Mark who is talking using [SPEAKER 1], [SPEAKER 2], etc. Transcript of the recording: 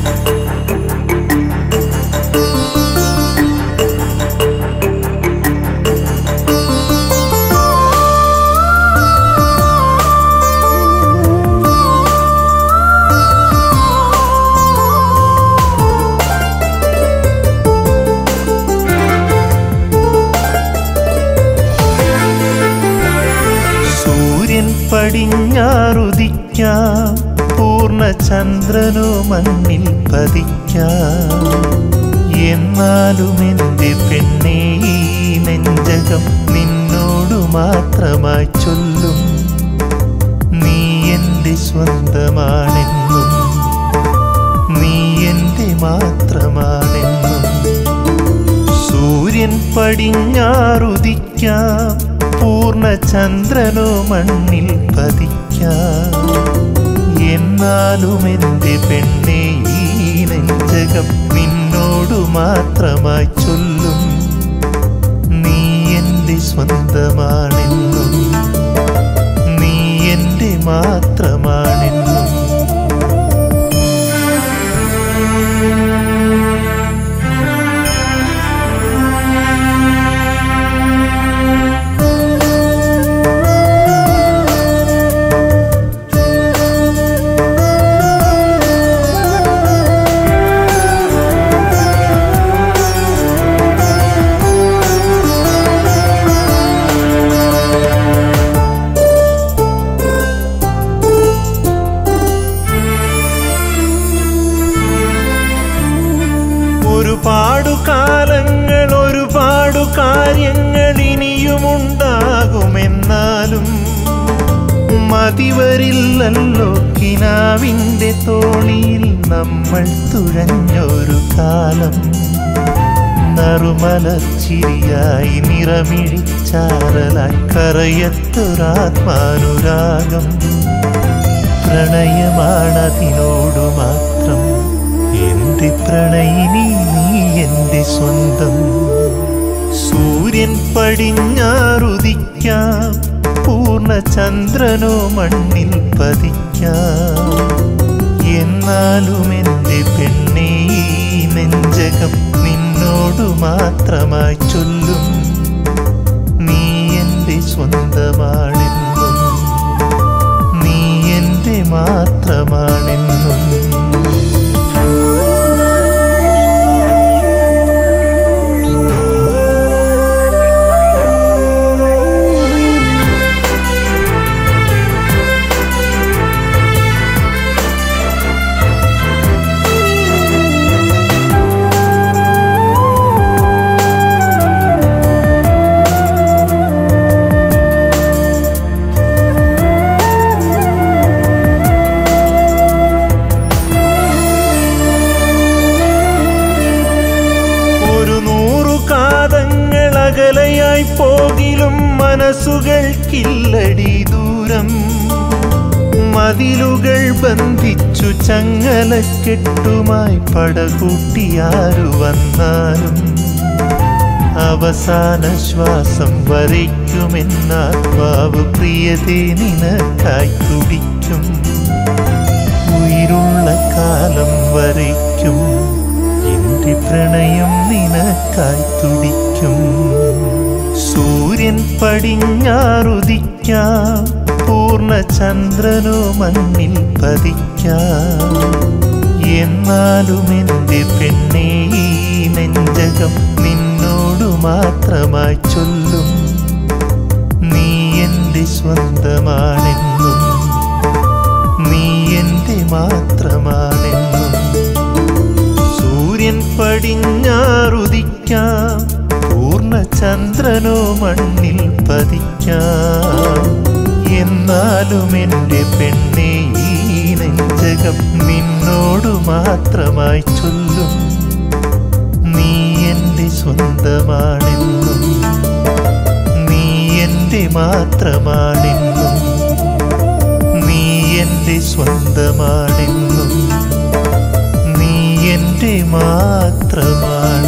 [SPEAKER 1] സൂര്യൻ പടിഞ്ഞാറുദിക്കാം പൂർണ്ണചന്ദ്രനോ മണ്ണിൽ പതിക്കാം എന്നാലും എൻ്റെ പെണ്ണേ ഈ നെഞ്ചകം നിന്നോടു മാത്രമായി ചൊല്ലും നീ എൻ്റെ സ്വന്തമാണെന്നും നീ എൻ്റെ മാത്രമാണെന്നും സൂര്യൻ പടിഞ്ഞാറുദിക്കാം പൂർണ്ണചന്ദ്രനോ മണ്ണിൽ പതിക്കാം എന്നാലും എൻ്റെ പെണ്ണേ ഈ നെഞ്ചകം നിന്നോടു മാത്രമായി ചൊല്ലും നീ എൻ്റെ സ്വന്തമാണെന്നും നീ എൻ്റെ മാത്രമാണെന്നും ഒരുപാടു കാലങ്ങൾ ഒരുപാടു കാര്യങ്ങൾ ഇനിയുമുണ്ടാകുമെന്നാലും മതിവരില്ലല്ലോ കിനാവിൻ്റെ തോണിയിൽ നമ്മൾ തുഴഞ്ഞൊരു കാലം നറുമലച്ചിരിയായി നിറമിഴിച്ചാറലായി കറയത്തൊരാത്മാനുരാഗം പ്രണയമാണതിനോടു മാത്രം എന്റെ പ്രണയിനി നീ എന്റെ സ്വന്തം സൂര്യൻ പടിഞ്ഞാറുദിക്കാം പൂർണ്ണചന്ദ്രനോ മണ്ണിൽ പതിക്കാം എന്നാലും എൻ്റെ പെണ്ണേ ഈ നെഞ്ചകം നിന്നോടു മാത്രമായി ചൊല്ലും നീ എൻ്റെ സ്വന്തമാണെന്നും നീ എൻ്റെ മാത്രമാണെന്നും ഒരു നൂറു കാതങ്ങൾ അകലയായി പോകിലും മനസ്സുകൾക്കില്ലടി ദൂരം മതിലുകൾ ബന്ധിച്ചു ചങ്ങലക്കെട്ടുമായി പടകൂട്ടിയാരു വന്നാലും അവസാന ശ്വാസം വരയ്ക്കുമെന്നാത്മാവ് പ്രിയതേ നിനക്കായി തുടിക്കും ഉயிருള്ള കാലം വരയ്ക്കും എന്റെ പ്രണയം നിനക്കായി തുടിക്കും സൂര്യൻ പടിഞ്ഞാറുദിക്കാം പൂർണ്ണചന്ദ്രനോ മണ്ണിൽ പതിക്കാം എന്നാലും എൻ്റെ പെണ്ണേ ഈ നെഞ്ചകം നിന്നോടു മാത്രമായി ചൊല്ലും നീ എൻ്റെ സ്വന്തമാണെന്നും നീ എൻ്റെ മാത്രമാണെന്നും സൂര്യൻ പടിഞ്ഞാറുദിക്കാം പൂർണ്ണചന്ദ്രനോ മണ്ണിൽ പതിക്കാം എന്നാലും എൻ്റെ പെണ്ണേ ഈ നെഞ്ചകം നിന്നോടു മാത്രമായി ചൊല്ലും നീ എൻ്റെ സ്വന്തമാണെന്നും നീ എൻ്റെ മാത്രമാണെന്നും നീ എൻ്റെ സ്വന്തമാണെന്നും നീ എൻ്റെ മാത്രമാണ്